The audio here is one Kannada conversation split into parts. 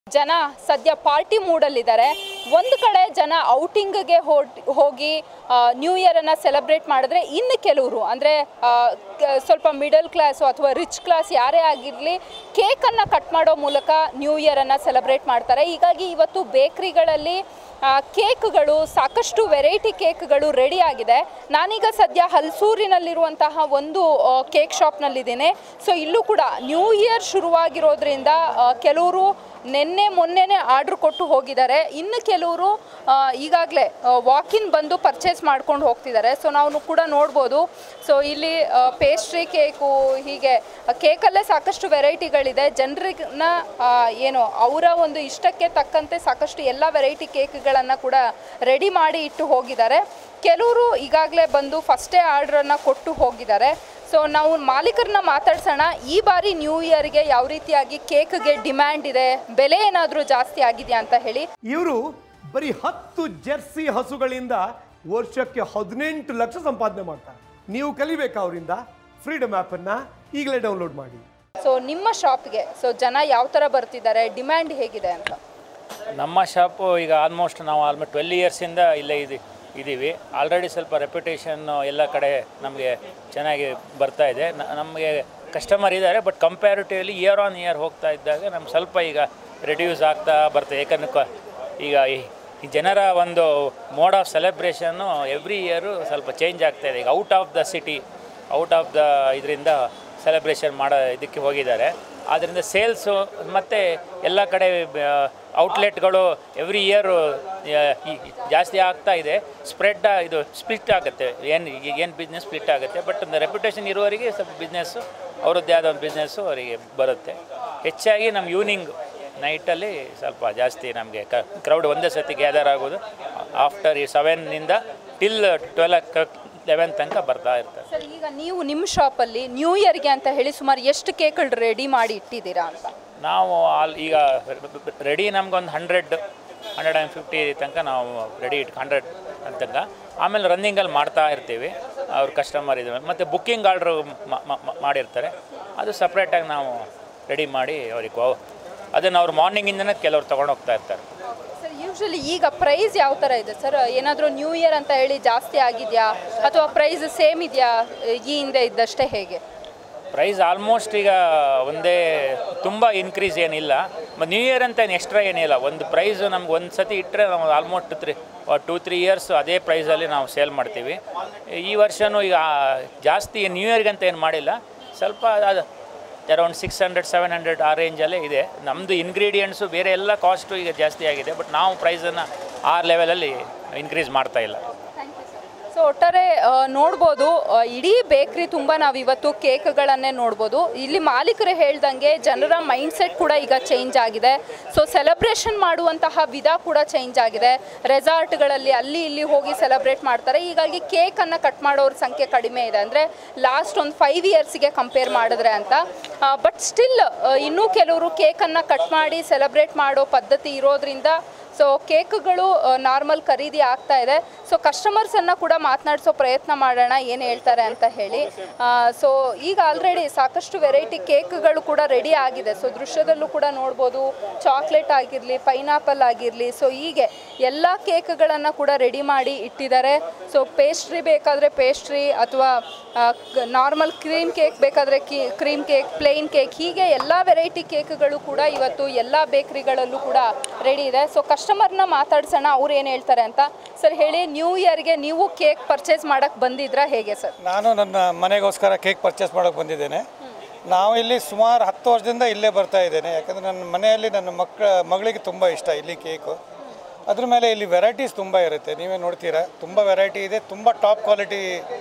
ಜನ ಸದ್ಯ ಪಾರ್ಟಿ ಮೂಡಲ್ಲಿದ್ದಾರೆ ಒಂದು ಕಡೆ ಜನ ಔಟಿಂಗ್ಗೆ ಹೋಗಿ ನ್ಯೂ ಇಯರನ್ನು ಸೆಲೆಬ್ರೇಟ್ ಮಾಡಿದ್ರೆ ಇನ್ನು ಕೆಲವರು ಅಂದರೆ ಸ್ವಲ್ಪ ಮಿಡಲ್ ಕ್ಲಾಸು ಅಥವಾ ರಿಚ್ ಕ್ಲಾಸ್ ಯಾರೇ ಆಗಿರಲಿ ಕೇಕನ್ನು ಕಟ್ ಮಾಡೋ ಮೂಲಕ ನ್ಯೂ ಇಯರನ್ನು ಸೆಲೆಬ್ರೇಟ್ ಮಾಡ್ತಾರೆ ಹೀಗಾಗಿ ಇವತ್ತು ಬೇಕ್ರಿಗಳಲ್ಲಿ ಕೇಕ್ಗಳು ಸಾಕಷ್ಟು ವೆರೈಟಿ ಕೇಕ್ಗಳು ರೆಡಿ ಆಗಿದೆ ನಾನೀಗ ಸದ್ಯ ಹಲ್ಸೂರಿನಲ್ಲಿರುವಂತಹ ಒಂದು ಕೇಕ್ ಶಾಪ್ನಲ್ಲಿದ್ದೀನಿ ಸೊ ಇಲ್ಲೂ ಕೂಡ ನ್ಯೂ ಇಯರ್ ಶುರುವಾಗಿರೋದ್ರಿಂದ ಕೆಲವರು ನಿನ್ನೆ ಮೊನ್ನೆನೇ ಆರ್ಡ್ರ್ ಕೊಟ್ಟು ಹೋಗಿದ್ದಾರೆ ಇನ್ನು ಕೆಲವರು ಈಗಾಗಲೇ ವಾಕಿನ್ ಬಂದು ಪರ್ಚೇಸ್ ಮಾಡ್ಕೊಂಡು ಹೋಗ್ತಿದ್ದಾರೆ ಸೊ ನಾವು ಕೂಡ ನೋಡ್ಬೋದು ಸೊ ಇಲ್ಲಿ ಪೇಸ್ಟ್ರಿ ಕೇಕು ಹೀಗೆ ಕೇಕಲ್ಲೇ ಸಾಕಷ್ಟು ವೆರೈಟಿಗಳಿದೆ ಜನರನ್ನ ಏನು ಅವರ ಒಂದು ಇಷ್ಟಕ್ಕೆ ತಕ್ಕಂತೆ ಸಾಕಷ್ಟು ಎಲ್ಲ ವೆರೈಟಿ ಕೇಕ್ಗಳನ್ನು ಕೂಡ ರೆಡಿ ಮಾಡಿ ಇಟ್ಟು ಹೋಗಿದ್ದಾರೆ ಕೆಲವರು ಈಗಾಗಲೇ ಬಂದು ಫಸ್ಟೇ ಆರ್ಡ್ರನ್ನು ಕೊಟ್ಟು ಹೋಗಿದ್ದಾರೆ ಸೊ ನಾವು ಮಾಲೀಕರನ್ನ ಮಾತಾಡ್ಸೋಣ ಈ ಬಾರಿ ನ್ಯೂ ಇಯರ್ಗೆ ಯಾವ ರೀತಿಯಾಗಿ ಕೇಕ್ಗೆ ಡಿಮ್ಯಾಂಡ್ ಇದೆ ಬೆಲೆ ಏನಾದರೂ ಜಾಸ್ತಿ ಆಗಿದೆಯಾ ಅಂತ ಹೇಳಿ ಇವರು ಬರೀ ಹತ್ತು ಜೆರ್ಸಿ ಹಸುಗಳಿಂದ ವರ್ಷಕ್ಕೆ ಹದಿನೆಂಟು ಲಕ್ಷ ಸಂಪಾದನೆ ಮಾಡ್ತಾರೆ ನೀವು ಕಲಿಬೇಕಾ ಅವರಿಂದ ಫ್ರೀಡಮ್ ಆ್ಯಪನ್ನು ಈಗಲೇ ಡೌನ್ಲೋಡ್ ಮಾಡಿ ಸೊ ನಿಮ್ಮ ಶಾಪ್ಗೆ ಸೊ ಜನ ಯಾವ ಥರ ಬರ್ತಿದ್ದಾರೆ ಡಿಮ್ಯಾಂಡ್ ಹೇಗಿದೆ ಅಂತ ನಮ್ಮ ಶಾಪು ಈಗ ಆಲ್ಮೋಸ್ಟ್ ನಾವು ಆಲ್ಮೋಸ್ಟ್ ಟ್ವೆಲ್ ಇಯರ್ಸಿಂದ ಇಲ್ಲೇ ಇದು ಇದ್ದೀವಿ ಆಲ್ರೆಡಿ ಸ್ವಲ್ಪ ರೆಪ್ಯುಟೇಷನ್ ಎಲ್ಲ ಕಡೆ ನಮಗೆ ಚೆನ್ನಾಗಿ ಬರ್ತಾ ಇದೆ ನ- ನಮಗೆ ಕಸ್ಟಮರ್ ಇದ್ದಾರೆ but comparatively year on year ಹೋಗ್ತಾ ಇದ್ದಾಗ ನಮ್ಗೆ ಸ್ವಲ್ಪ ಈಗ ರೆಡ್ಯೂಸ್ ಆಗ್ತಾ ಬರ್ತದೆ ಯಾಕಂದ್ರೆ ಕ- ಈಗ ಈ- ಈ ಜನರ ಒಂದು ಮೋಡ್ ಆಫ್ ಸೆಲೆಬ್ರೇಷನ್ನು ಎವ್ರಿ ಇಯರು ಸ್ವಲ್ಪ ಚೇಂಜ್ ಆಗ್ತಾ ಇದೆ ಈಗ out of the city out of the ಇದರಿಂದ ಸೆಲೆಬ್ರೇಷನ್ ಮಾಡೋ ಇದಕ್ಕೆ ಹೋಗಿದ್ದಾರೆ ಆದ್ದರಿಂದ ಸೇಲ್ಸು ಮತ್ತು ಎಲ್ಲ ಕಡೆ ಔಟ್ಲೆಟ್ಗಳು ಎವ್ರಿ ಇಯರು ಜಾಸ್ತಿ ಆಗ್ತಾ ಇದೆ ಸ್ಪ್ರೆಡ್ ಇದು ಸ್ಪ್ಲಿಟ್ ಆಗುತ್ತೆ ಏನು ಏನು ಬಿಸ್ನೆಸ್ ಸ್ಪ್ಲಿಟ್ ಆಗುತ್ತೆ ಬಟ್ ಒಂದು ರೆಪ್ಯುಟೇಷನ್ ಇರುವವರಿಗೆ ಸ್ವಲ್ಪ ಬಿಸ್ನೆಸ್ಸು ಅವರದ್ದೇ ಆದ ಒಂದು ಬಿಸ್ನೆಸ್ಸು ಅವರಿಗೆ ಬರುತ್ತೆ ಹೆಚ್ಚಾಗಿ ನಮ್ಮ ಈವ್ನಿಂಗ್ ನೈಟಲ್ಲಿ ಸ್ವಲ್ಪ ಜಾಸ್ತಿ ನಮಗೆ ಕ್ರೌಡ್ ಒಂದೇ ಸತಿ ಗ್ಯಾದರ್ ಆಗೋದು ಆಫ್ಟರ್ ಈ ಸೆವೆನ್ನಿಂದ ಟಿಲ್ ಟ್ವೆಲ್ ಲೆವೆನ್ ತನಕ ಬರ್ತಾ ಇರ್ತಾರೆ ಸರ್ ಈಗ ನೀವು ನಿಮ್ಮ ಶಾಪಲ್ಲಿ ನ್ಯೂ ಇಯರ್ಗೆ ಅಂತ ಹೇಳಿ ಸುಮಾರು ಎಷ್ಟು ಕೇಕ್ಗಳು ರೆಡಿ ಮಾಡಿ ಇಟ್ಟಿದ್ದೀರಾ ಅಂತ ನಾವು ಅಲ್ಲಿ ಈಗ ರೆಡಿ ನಮ್ಗೊಂದು ಹಂಡ್ರೆಡ್ ಹಂಡ್ರೆಡ್ ಆ್ಯಂಡ್ ಫಿಫ್ಟಿ ತನಕ ನಾವು ರೆಡಿ ಇಟ್ಟು ಹಂಡ್ರೆಡ್ ತನಕ ಆಮೇಲೆ ರನ್ನಿಂಗಲ್ಲಿ ಮಾಡ್ತಾ ಇರ್ತೀವಿ ಅವ್ರ ಕಸ್ಟಮರ್ ಇದೆ ಮತ್ತು ಬುಕ್ಕಿಂಗ್ ಆರ್ಡ್ರು ಮಾಡಿರ್ತಾರೆ ಅದು ಸಪ್ರೇಟಾಗಿ ನಾವು ರೆಡಿ ಮಾಡಿ ಅವ್ರಿಗೆ ಕೊ- ಅದನ್ನು ಅವ್ರು ಮಾರ್ನಿಂಗಿಂದನೇ ಕೆಲವ್ರು ತೊಗೊಂಡು ಹೋಗ್ತಾ ಇರ್ತಾರೆ ಸರ್ ಯೂಶಲಿ ಈಗ ಪ್ರೈಸ್ ಯಾವ ಥರ ಇದೆ ಸರ್ ಏನಾದರೂ ನ್ಯೂ ಇಯರ್ ಅಂತ ಹೇಳಿ ಜಾಸ್ತಿ ಆಗಿದೆಯಾ ಅಥವಾ ಪ್ರೈಸ್ ಸೇಮ್ ಇದೆಯಾ ಈ ಹಿಂದೆ ಇದ್ದಷ್ಟೇ ಹೇಗೆ ಪ್ರೈಸ್ ಆಲ್ಮೋಸ್ಟ್ ಈಗ ಒಂದೇ ತುಂಬ ಇನ್ಕ್ರೀಸ್ ಏನಿಲ್ಲ ಮತ್ತು ನ್ಯೂ ಇಯರ್ ಅಂತ ಏನು ಎಕ್ಸ್ಟ್ರಾ ಏನಿಲ್ಲ ಒಂದು ಪ್ರೈಸು ನಮ್ಗೆ ಒಂದು ಸತಿ ಇಟ್ಟರೆ ನಾವು almost three two three years ಅದೇ ಪ್ರೈಸಲ್ಲಿ ನಾವು ಸೇಲ್ ಮಾಡ್ತೀವಿ ಈ ವರ್ಷವೂ ಈಗ ಜಾಸ್ತಿ ನ್ಯೂ ಇಯರ್ಗೆ ಅಂತ ಏನು ಮಾಡಿಲ್ಲ ಸ್ವಲ್ಪ ಅದು around six hundred seven hundred ಆ ರೇಂಜಲ್ಲೇ ಇದೆ ನಮ್ಮದು ಇಂಗ್ರೀಡಿಯೆಂಟ್ಸು ಬೇರೆ ಎಲ್ಲ ಕಾಸ್ಟು ಈಗ ಜಾಸ್ತಿ ಆಗಿದೆ ಬಟ್ ನಾವು ಪ್ರೈಸನ್ನು ಆ ಲೆವೆಲಲ್ಲಿ ಇನ್ಕ್ರೀಸ್ ಮಾಡ್ತಾ ಇಲ್ಲ ಸೊ ಒಟ್ಟಾರೆ ಆ, ನೋಡ್ಬೋದು ಆ, ಇಡೀ ಬೇಕ್ರಿ ತುಂಬ ನಾವು ಇವತ್ತು ಕೇಕ್ಗಳನ್ನೇ ನೋಡ್ಬೋದು ಇಲ್ಲಿ ಮಾಲೀಕರು ಹೇಳ್ದಂಗೆ ಜನರ ಮೈಂಡ್ಸೆಟ್ ಕೂಡ ಈಗ ಚೇಂಜ್ ಆಗಿದೆ ಸೊ ಸೆಲೆಬ್ರೇಷನ್ ಮಾಡುವಂತಹ ವಿಧ ಕೂಡ ಚೇಂಜ್ ಆಗಿದೆ ರೆಸಾರ್ಟ್ಗಳಲ್ಲಿ ಅಲ್ಲಿ ಇಲ್ಲಿ ಹೋಗಿ ಸೆಲೆಬ್ರೇಟ್ ಮಾಡ್ತಾರೆ ಹೀಗಾಗಿ ಕೇಕನ್ನು ಕಟ್ ಮಾಡೋರ ಸಂಖ್ಯೆ ಕಡಿಮೆ ಇದೆ ಅಂದರೆ ಲಾಸ್ಟ್ ಒಂದು ಫೈವ್ ಇಯರ್ಸಿಗೆ ಕಂಪೇರ್ ಮಾಡಿದ್ರೆ ಅಂತ ಬಟ್ ಸ್ಟಿಲ್ ಇನ್ನೂ ಕೆಲವರು ಕೇಕನ್ನು ಕಟ್ ಮಾಡಿ ಸೆಲೆಬ್ರೇಟ್ ಮಾಡೋ ಪದ್ಧತಿ ಇರೋದ್ರಿಂದ ಸೊ ಕೇಕ್ಗಳು ನಾರ್ಮಲ್ ಖರೀದಿ ಆಗ್ತಾ ಇದೆ ಸೊ ಕಸ್ಟಮರ್ಸನ್ನು ಕೂಡ ಮಾತನಾಡಿಸೋ ಪ್ರಯತ್ನ ಮಾಡೋಣ ಏನು ಹೇಳ್ತಾರೆ ಅಂತ ಹೇಳಿ ಸೊ ಈಗ ಆಲ್ರೆಡಿ ಸಾಕಷ್ಟು ವೆರೈಟಿ ಕೇಕ್ಗಳು ಕೂಡ ರೆಡಿ ಆಗಿದೆ ಸೊ ದೃಶ್ಯದಲ್ಲೂ ಕೂಡ ನೋಡ್ಬೋದು ಚಾಕ್ಲೇಟ್ ಆಗಿರಲಿ ಪೈನಾಪಲ್ ಆಗಿರಲಿ ಸೊ ಹೀಗೆ ಎಲ್ಲ ಕೇಕ್ಗಳನ್ನು ಕೂಡ ರೆಡಿ ಮಾಡಿ ಇಟ್ಟಿದ್ದಾರೆ ಸೊ ಪೇಸ್ಟ್ರಿ ಬೇಕಾದರೆ ಪೇಸ್ಟ್ರಿ ಅಥವಾ ನಾರ್ಮಲ್ ಕ್ರೀಮ್ ಕೇಕ್ ಬೇಕಾದರೆ ಕಿ ಕ್ರೀಮ್ ಕೇಕ್ ಪ್ಲೇನ್ ಕೇಕ್ ಹೀಗೆ ಎಲ್ಲ ವೆರೈಟಿ ಕೇಕ್ಗಳು ಕೂಡ ಇವತ್ತು ಎಲ್ಲ ಬೇಕ್ರಿಗಳಲ್ಲೂ ಕೂಡ ರೆಡಿ ಇದೆ ಸೊ ಕಸ್ಟಮರ್ನ ಮಾತಾಡ್ಸೋಣ ಅವ್ರು ಏನು ಹೇಳ್ತಾರೆ ಅಂತ ಸರ್ ಹೇಳಿ ನ್ಯೂ ಇಯರ್ಗೆ ನೀವು ಕೇಕ್ ಪರ್ಚೇಸ್ ಮಾಡೋಕ್ಕೆ ಬಂದಿದ್ರಾ ಹೇಗೆ ಸರ್ ನಾನು ನನ್ನ ಮನೆಗೋಸ್ಕರ ಕೇಕ್ ಪರ್ಚೇಸ್ ಮಾಡೋಕ್ಕೆ ಬಂದಿದ್ದೇನೆ ನಾವು ಇಲ್ಲಿ ಸುಮಾರು ಹತ್ತು ವರ್ಷದಿಂದ ಇಲ್ಲೇ ಬರ್ತಾ ಇದ್ದೇನೆ ಯಾಕಂದರೆ ನನ್ನ ಮನೆಯಲ್ಲಿ ನನ್ನ ಮಕ್ಕಳ ಮಗಳಿಗೆ ತುಂಬ ಇಷ್ಟ ಇಲ್ಲಿ ಕೇಕು ಅದ್ರ ಮೇಲೆ ಇಲ್ಲಿ ವೆರೈಟೀಸ್ ತುಂಬ ಇರುತ್ತೆ ನೀವೇ ನೋಡ್ತೀರಾ ತುಂಬ ವೆರೈಟಿ ಇದೆ ತುಂಬ ಟಾಪ್ ಕ್ವಾಲಿಟಿ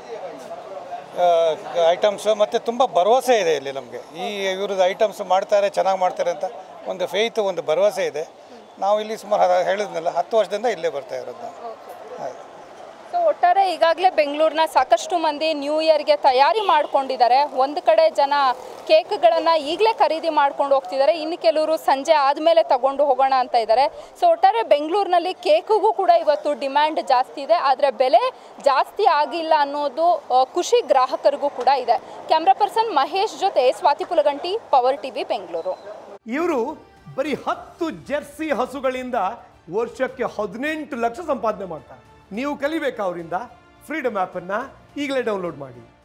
ಐಟಮ್ಸು ಮತ್ತು ತುಂಬ ಭರವಸೆ ಇದೆ ಇಲ್ಲಿ ನಮಗೆ ಈ ಇವ್ರದ್ದು ಐಟಮ್ಸ್ ಮಾಡ್ತಾರೆ ಚೆನ್ನಾಗಿ ಮಾಡ್ತಾರೆ ಅಂತ ಒಂದು ಫೇಯ್ತು ಒಂದು ಭರವಸೆ ಇದೆ ನಾವು ಇಲ್ಲಿ ಸುಮಾರು ಹೇಳಿದ್ನಲ್ಲ ಹತ್ತು ವರ್ಷದಿಂದ ಇಲ್ಲೇ ಬರ್ತಾ ಇರೋದು ನಾವು ಹಾಗೆ. ಸೊ ಒಟ್ಟಾರೆ ಈಗಾಗಲೇ ಬೆಂಗಳೂರಿನ ಸಾಕಷ್ಟು ಮಂದಿ ನ್ಯೂ ಇಯರ್ಗೆ ತಯಾರಿ ಮಾಡ್ಕೊಂಡಿದ್ದಾರೆ ಒಂದು ಕಡೆ ಜನ ಕೇಕ್ಗಳನ್ನು ಈಗಲೇ ಖರೀದಿ ಮಾಡ್ಕೊಂಡು ಹೋಗ್ತಿದ್ದಾರೆ ಇನ್ನು ಕೆಲವರು ಸಂಜೆ ಆದಮೇಲೆ ತಗೊಂಡು ಹೋಗೋಣ ಅಂತ ಇದ್ದಾರೆ ಸೊ ಒಟ್ಟಾರೆ ಬೆಂಗಳೂರಿನಲ್ಲಿ ಕೇಕಿಗೂ ಕೂಡ ಇವತ್ತು ಡಿಮ್ಯಾಂಡ್ ಜಾಸ್ತಿ ಇದೆ ಆದರೆ ಬೆಲೆ ಜಾಸ್ತಿ ಆಗಿಲ್ಲ ಅನ್ನೋದು ಆ, ಖುಷಿ ಗ್ರಾಹಕರಿಗೂ ಕೂಡ ಇದೆ ಕ್ಯಾಮ್ರಾ ಪರ್ಸನ್ ಮಹೇಶ್ ಜೊತೆ ಸ್ವಾತಿ ಪುಲಗಂಟಿ ಪವರ್ ಟಿವಿ ಬೆಂಗಳೂರು ಇವರು ಬರೀ ಹತ್ತು ಜೆರ್ಸಿ ಹಸುಗಳಿಂದ ವರ್ಷಕ್ಕೆ ಹದಿನೆಂಟು ಲಕ್ಷ ಸಂಪಾದನೆ ಮಾಡ್ತಾರೆ ನೀವು ಕಲಿಬೇಕಾ ಅವರಿಂದ ಫ್ರೀಡಮ್ ಆ್ಯಪನ್ನು ಈಗಲೇ ಡೌನ್ಲೋಡ್ ಮಾಡಿ